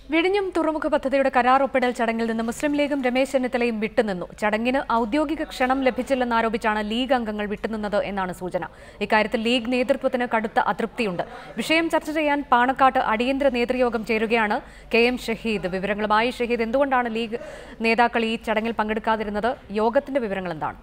വിഴിഞ്ഞം തുറമുഖ പദ്ധതിയുടെ കരാർ ഒപ്പിടൽ ചടങ്ങിൽ നിന്ന് മുസ്ലിം ലീഗും രമേശ് ചെന്നിത്തലയും വിട്ടുനിന്നു ചടങ്ങിന് ഔദ്യോഗിക ക്ഷണം ലഭിച്ചില്ലെന്നാരോപിച്ചാണ് ലീഗ് അംഗങ്ങൾ വിട്ടുനിന്നത് എന്നാണ് സൂചന ഇക്കാര്യത്തിൽ ലീഗ് നേതൃത്വത്തിന് കടുത്ത അതൃപ്തിയുണ്ട് വിഷയം ചർച്ച ചെയ്യാൻ പാണക്കാട്ട് അടിയന്തര നേതൃയോഗം ചേരുകയാണ് കെ എം ഷഹീദ് വിവരങ്ങളുമായി ഷഹീദ് എന്തുകൊണ്ടാണ് ലീഗ് നേതാക്കൾ ഈ ചടങ്ങിൽ പങ്കെടുക്കാതിരുന്നത് യോഗത്തിന്റെ വിവരങ്ങൾ എന്താണ്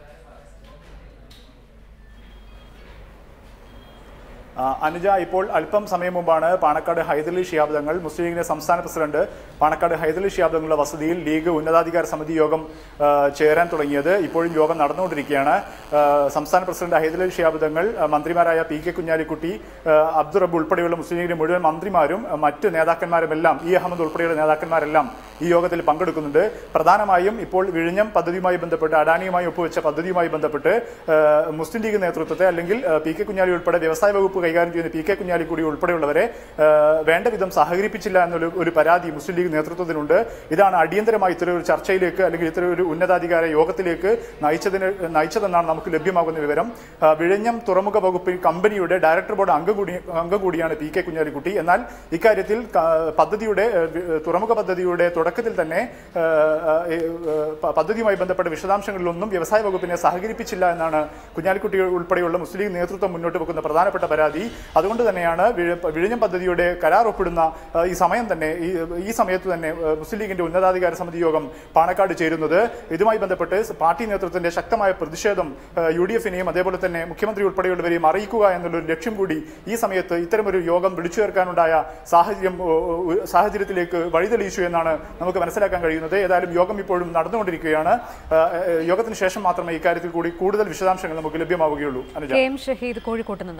ആ, അനുജ ഇപ്പോൾ അല്പം സമയം മുമ്പാണ് പാണക്കാട് ഹൈദരലി ഷിഹാബ് തങ്ങൾ മുസ്ലിം ലീഗിന്റെ സംസ്ഥാന പ്രസിഡന്റ് പാണക്കാട് ഹൈദരലി ഷിഹാബ് തങ്ങളുടെ വസതിയിൽ ലീഗ് ഉന്നതാധികാര സമിതി യോഗം ആ, ചേരാൻ തുടങ്ങിയത് ഇപ്പോഴും യോഗം നടന്നുകൊണ്ടിരിക്കുകയാണ് ആ, സംസ്ഥാന പ്രസിഡന്റ് ഹൈദരലി ഷിഹാബ് തങ്ങൾ ആ, മന്ത്രിമാരായ പി കെ കുഞ്ഞാലിക്കുട്ടി ആ, അബ്ദുൾ റബ്ബ് ഉൾപ്പെടെയുള്ള മുസ്ലിം ലീഗിന്റെ മുഴുവൻ മന്ത്രിമാരും ആ, മറ്റ് നേതാക്കന്മാരുമെല്ലാം ഇ അഹമ്മദ് ഉൾപ്പെടെയുള്ള നേതാക്കന്മാരെല്ലാം ഈ യോഗത്തിൽ പങ്കെടുക്കുന്നുണ്ട് പ്രധാനമായും ഇപ്പോൾ വിഴിഞ്ഞം പദ്ധതിയുമായി ബന്ധപ്പെട്ട് അഡാനിയുമായി ഒപ്പുവെച്ച പദ്ധതിയുമായി ബന്ധപ്പെട്ട് ആ, മുസ്ലിം ലീഗ് നേതൃത്വത്തെ അല്ലെങ്കിൽ ആ, പി കെ കുഞ്ഞാലി ഉൾപ്പെടെ വ്യവസായ വകുപ്പ് കൈകാര്യം ചെയ്യുന്ന പി കെ കുഞ്ഞാലിക്കുടി ഉൾപ്പെടെയുള്ളവരെ ആ, വേണ്ട വിധം സഹകരിപ്പിച്ചില്ല എന്നൊരു ഒരു പരാതി മുസ്ലിം ലീഗ് നേതൃത്വത്തിനുണ്ട് ഇതാണ് അടിയന്തരമായി ഇത്തരം ഒരു ചർച്ചയിലേക്ക് അല്ലെങ്കിൽ ഇത്തരം ഒരു ഉന്നതാധികാര യോഗത്തിലേക്ക് നയിച്ചതിന് നയിച്ചതെന്നാണ് നമുക്ക് ലഭ്യമാകുന്ന വിവരം ആ, വിഴിഞ്ഞം തുറമുഖ വകുപ്പിൽ കമ്പനിയുടെ ഡയറക്ടർ ബോർഡ് അംഗം കൂടി അംഗം കൂടിയാണ് പി കെ കുഞ്ഞാലിക്കുട്ടി എന്നാൽ ഇക്കാര്യത്തിൽ ക- പദ്ധതിയുടെ ഏ, വി- തുറമുഖ പദ്ധതിയുടെ തുടക്കത്തിൽ തന്നെ ഏ, ഏ, ഏ, പ- പദ്ധതിയുമായി ബന്ധപ്പെട്ട വിശദാംശങ്ങളിലൊന്നും വ്യവസായ വകുപ്പിനെ സഹകരിപ്പിച്ചില്ല എന്നാണ് കുഞ്ഞാലിക്കുട്ടി ഉൾപ്പെടെയുള്ള മുസ്ലിം ലീഗ് നേതൃത്വം മുന്നോട്ട് വെക്കുന്ന പ്രധാനപ്പെട്ട പരാതി അതുകൊണ്ട് തന്നെയാണ് വിഴ- വിഴിഞ്ഞം പദ്ധതിയുടെ കരാർ ഒപ്പിടുന്ന ഏ, ഈ സമയം തന്നെ ഈ ഈ സമയത്ത് തന്നെ ഏ, മുസ്ലിം ലീഗിന്റെ ഉന്നതാധികാര സമിതി യോഗം പാണക്കാട് ചേരുന്നത് ഇതുമായി ബന്ധപ്പെട്ട് പാർട്ടി നേതൃത്വത്തിന്റെ ശക്തമായ പ്രതിഷേധം യു ഡി എഫിനെയും അതേപോലെ തന്നെ മുഖ്യമന്ത്രി ഉൾപ്പെടെയുള്ളവരെയും അറിയിക്കുക എന്നുള്ള ഒരു ലക്ഷ്യം കൂടി ഈ സമയത്ത് ഇത്തരമൊരു യോഗം വിളിച്ചു ചേർക്കാനുണ്ടായ സാഹചര്യം ഓ, ഓ, സാഹചര്യത്തിലേക്ക് വഴിതെളിയിച്ചു എന്നാണ് നമുക്ക് മനസ്സിലാക്കാൻ കഴിയുന്നത് ഏതായാലും യോഗം ഇപ്പോഴും നടന്നുകൊണ്ടിരിക്കുകയാണ് ആ, ഏ, യോഗത്തിന് ശേഷം മാത്രമേ ഇക്കാര്യത്തിൽ കൂടി കൂടുതൽ വിശദാംശങ്ങൾ നമുക്ക് ലഭ്യമാവുകയുള്ളൂ അനുജ കെ എം ഷഹീദ് കോഴിക്കോട്ട് നിന്ന്